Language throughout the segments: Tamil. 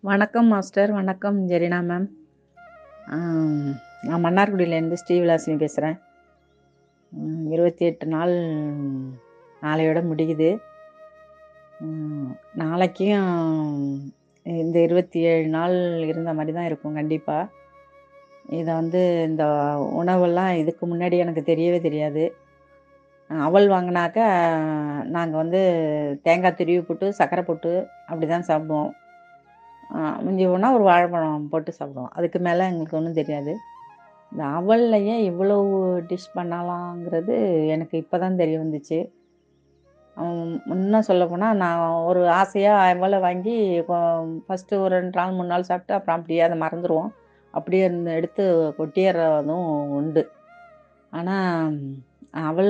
வணக்கம் மாஸ்டர் வணக்கம் ஜெரினா மேம் ஆம், நான் மன்னார்குடியிலேருந்து ஸ்ரீவிலாசினி பேசுகிறேன் இருபத்தி எட்டு நாள் நாளையோட முடியுது ம், நாளைக்கும் இந்த இருபத்தி ஏழு நாள் இருந்த மாதிரி தான் இருக்கும் கண்டிப்பாக இதை வந்து இந்த உணவெல்லாம் இதுக்கு முன்னாடி எனக்கு தெரியவே தெரியாது அவல் வாங்கினாக்கா நாங்கள் வந்து தேங்காய் துருவி போட்டு சர்க்கரை போட்டு அப்படி தான் சாப்பிடுவோம் ஆ, மிஞ்சி போனால் ஒரு வாழைப்பழம் போட்டு சாப்பிடுவோம் அதுக்கு மேலே எங்களுக்கு ஒன்றும் தெரியாது இந்த அவல்லையே இவ்வளவு டிஷ் பண்ணலாங்கிறது எனக்கு இப்போ தான் தெரிய வந்துச்சு உம், இன்னும் சொல்லப்போனால் நான் ஒரு ஆசையாக அவலை வாங்கி ஃபஸ்ட்டு ஒரு ரெண்டு நாள் மூணு நாள் சாப்பிட்டு அப்புறம் அப்படியே அதை மறந்துடுவோம் அப்படியே இந்த எடுத்து கொட்டிடுறதும் உண்டு ஆனால் அவல்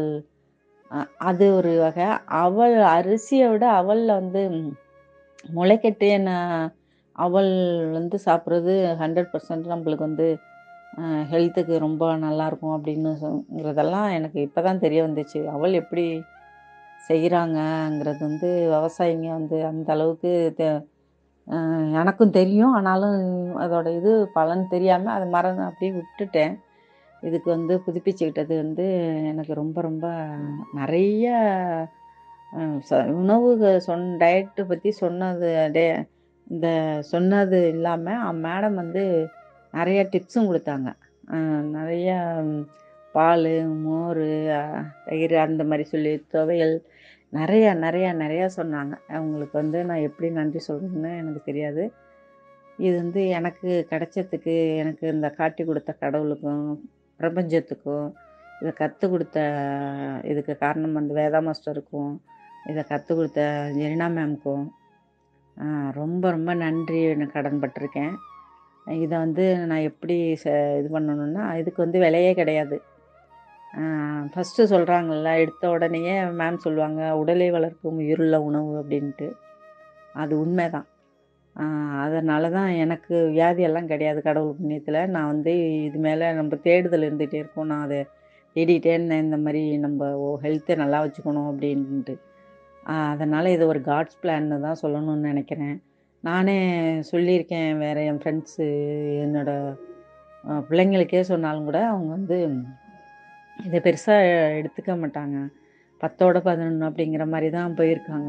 அ- அது ஒரு வகை அவல் அரிசியை விட அவலில் வந்து முளைக்கட்டிய ந- அவல் வந்து சாப்பிட்றது ஹண்ட்ரட் பர்சன்ட் நம்மளுக்கு வந்து ஹெல்த்துக்கு ரொம்ப நல்லாயிருக்கும் அப்படின்னுங்கிறதெல்லாம் எனக்கு இப்போ தான் தெரிய வந்துச்சு அவல் எப்படி செய்கிறாங்கங்கிறது வந்து விவசாயிங்க வந்து அந்த அளவுக்கு தெ- அஹ் எனக்கும் தெரியும் ஆனாலும் அதோட இது பலன் தெரியாமல் அதை மறந்து அப்படியே விட்டுட்டேன் இதுக்கு வந்து புதுப்பிச்சுக்கிட்டது வந்து எனக்கு ரொம்ப ரொம்ப நிறைய அஹ், ச- உணவு சொன் டயட்டு பற்றி சொன்னது டே இந்த சொன்னது இல்லாமல் மேடம் வந்து நிறைய டிப்ஸும் கொடுத்தாங்க அஹ், நிறைய ம், பால் மோர் அஹ், தயிர் அந்த மாதிரி சொல்லி துவையல் நிறைய நிறைய நிறைய சொன்னாங்க அவங்களுக்கு வந்து நான் எப்படி நன்றி சொல்கிறதுன்னு எனக்கு தெரியாது இது வந்து எனக்கு கிடைச்சதுக்கு எனக்கு இந்த காட்டி கொடுத்த கடவுளுக்கும் பிரபஞ்சத்துக்கும் இதை கற்றுக் கொடுத்த இதுக்கு காரணம் வந்து வேதா மாஸ்டருக்கும் இதை கற்றுக் கொடுத்த ஜெரினா மேம்க்கும் ரொம்ப ரொம்ப நன்றி நான் கடன்பட்டிருக்கேன் இதை வந்து நான் எப்படி ச இது பண்ணணும்னா இதுக்கு வந்து விலையே கிடையாது ஃபஸ்ட்டு சொல்கிறாங்கல்ல எடுத்த உடனேயே மேம் சொல்லுவாங்க உடலை வளர்க்கும் உயிருள்ள உணவு அப்படின்ட்டு அது உண்மைதான் அதனால தான் எனக்கு வியாதியெல்லாம் கிடையாது கடவுள் புண்ணியத்தில் நான் வந்து இது மேலே நம்ம தேடுதல் இருந்துகிட்டே இருக்கும் நான் அதை தேடிட்டே இருந்தேன் இந்த மாதிரி நம்ம ஹெல்த்தை நல்லா வச்சுக்கணும் அப்படின்ட்டு அதனால் இது ஒரு காட்ஸ் பிளான்னு தான் சொல்லணும்னு நினைக்கிறேன் நானே சொல்லியிருக்கேன் வேறு என் ஃப்ரெண்ட்ஸு என்னோட அஹ், பிள்ளைங்களுக்கே சொன்னாலும் கூட அவங்க வந்து இதை பெருசாக எடுத்துக்க மாட்டாங்க பத்தோட பதினொன்று அப்படிங்கிற மாதிரி தான் போயிருக்காங்க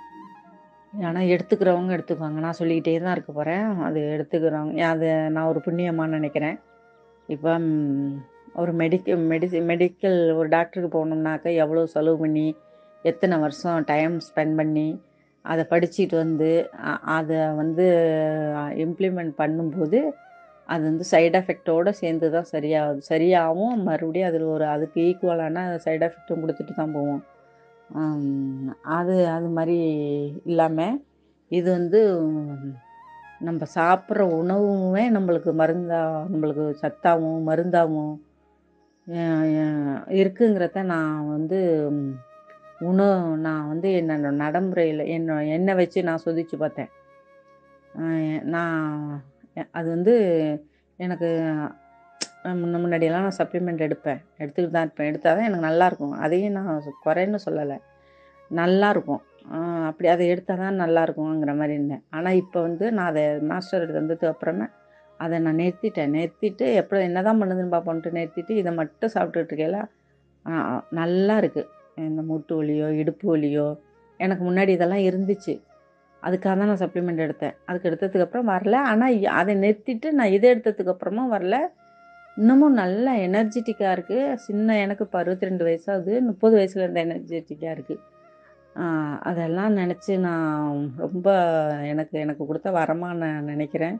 ஆனால் எடுத்துக்கிறவங்க எடுத்துக்குவாங்க நான் சொல்லிக்கிட்டே தான் இருக்க போகிறேன் அது எடுத்துக்கிறவங்க அது நான் ஒரு புண்ணியமாக நினைக்கிறேன் இப்போ ம், ஒரு மெடிக்க மெடிசி மெடிக்கல் ஒரு டாக்டருக்கு போகணும்னாக்கா எவ்வளோ செலவு பண்ணி எத்தனை வருஷம் டைம் ஸ்பெண்ட் பண்ணி அதை படிச்சுட்டு வந்து அ- அதை வந்து இம்ப்ளிமெண்ட் பண்ணும்போது அது வந்து சைடு எஃபெக்டோடு சேர்ந்து தான் சரியாகுது சரியாகவும் மறுபடியும் அதில் ஒரு அதுக்கு ஈக்குவலான சைடு எஃபெக்ட்டும் கொடுத்துட்டு தான் போவோம் ஆம், அது அது மாதிரி இல்லாமல் இது வந்து ம், நம்ம சாப்பிட்ற உணவுமே நம்மளுக்கு மருந்தா நம்மளுக்கு சத்தாகவும் மருந்தாகவும் அஹ், அஹ், இருக்குங்கிறத நான் வந்து ம், உணவு நான் வந்து என்னோட நடைமுறையில் என்ன என்னை வச்சு நான் சோதிச்சு பார்த்தேன் அஹ், நான் அது வந்து எனக்கு அஹ், முன்ன முன்னாடியெல்லாம் நான் சப்ளிமெண்ட் எடுப்பேன் எடுத்துக்கிட்டு தான் இருப்பேன் எடுத்தால் தான் எனக்கு நல்லாயிருக்கும் அதையும் நான் சொ- குறைன்னு சொல்லலை நல்லாயிருக்கும் அப்படி அதை எடுத்தால் தான் நல்லாயிருக்குங்கிற மாதிரி இருந்தேன் ஆனால் இப்போ வந்து நான் அதை மாஸ்டர் எடுத்து வந்ததுக்கு அப்புறமே அதை நான் நிறுத்திட்டேன் நிறுத்திட்டு எப்படி என்ன தான் பண்ணுதுன்னு பார்ப்போன்ட்டு நிறுத்திட்டு இதை மட்டும் சாப்பிட்டுட்டு இருக்கையில ஆ, ஆ, நல்லா இருக்குது இந்த மூட்டு வலியோ இடுப்பு வலியோ எனக்கு முன்னாடி இதெல்லாம் இருந்துச்சு அதுக்காக தான் நான் சப்ளிமெண்ட் எடுத்தேன் அதுக்கு எடுத்ததுக்கப்புறம் வரல ஆனால் அதை நிறுத்திட்டு நான் இதை எடுத்ததுக்கு அப்புறமும் வரல இன்னமும் நல்ல எனர்ஜெட்டிக்காக இருக்குது சின்ன எனக்கு இப்போ அறுபத்தி ரெண்டு வயசாகுது முப்பது வயசுல இருந்த எனர்ஜெட்டிக்காக இருக்குது அதெல்லாம் நினச்சி நான் ரொம்ப எனக்கு எனக்கு கொடுத்த வரமாக நான் நினைக்கிறேன்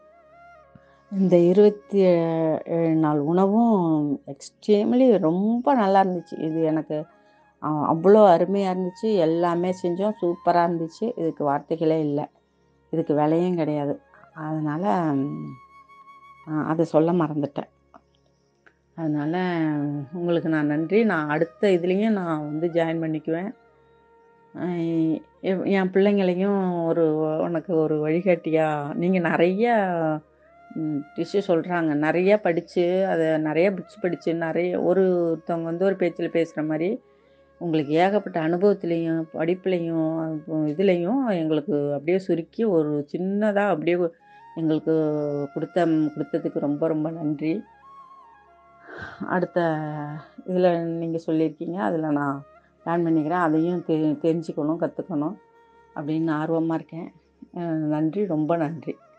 இந்த இருபத்தி ஏழு நாள் உணவும் எக்ஸ்ட்ரீம்லி ரொம்ப நல்லா இருந்துச்சு இது எனக்கு அஹ், அவ்வளோ அருமையாக இருந்துச்சு எல்லாமே செஞ்சோம் சூப்பராக இருந்துச்சு இதுக்கு வார்த்தைகளே இல்லை இதுக்கு விலையும் கிடையாது அதனால் அதை சொல்ல மறந்துட்டேன் அதனால் உங்களுக்கு நான் நன்றி நான் அடுத்த இதுலேயும் நான் வந்து ஜாயின் பண்ணிக்குவேன் அஹ் என் என் பிள்ளைங்களையும் ஒரு உனக்கு ஒரு வழிகாட்டியாக நீங்கள் நிறைய டிஷ்ஷு சொல்கிறாங்க நிறைய படித்து அதை நிறைய புக்ஸ் படித்து நிறைய ஒரு ஒருத்தவங்க வந்து ஒரு பேச்சில் பேசுகிற மாதிரி உங்களுக்கு ஏகப்பட்ட அனுபவத்துலேயும் படிப்புலேயும் இதுலேயும் எங்களுக்கு அப்படியே சுருக்கி ஒரு சின்னதாக அப்படியே எங்களுக்கு கொடுத்த கொடுத்ததுக்கு ரொம்ப ரொம்ப நன்றி அடுத்த இதில் நீங்கள் சொல்லியிருக்கீங்க அதில் நான் பிளான் பண்ணிக்கிறேன் அதையும் தெ தெரிஞ்சுக்கணும் கற்றுக்கணும் அப்படின்னு ஆர்வமாக இருக்கேன் நன்றி ரொம்ப நன்றி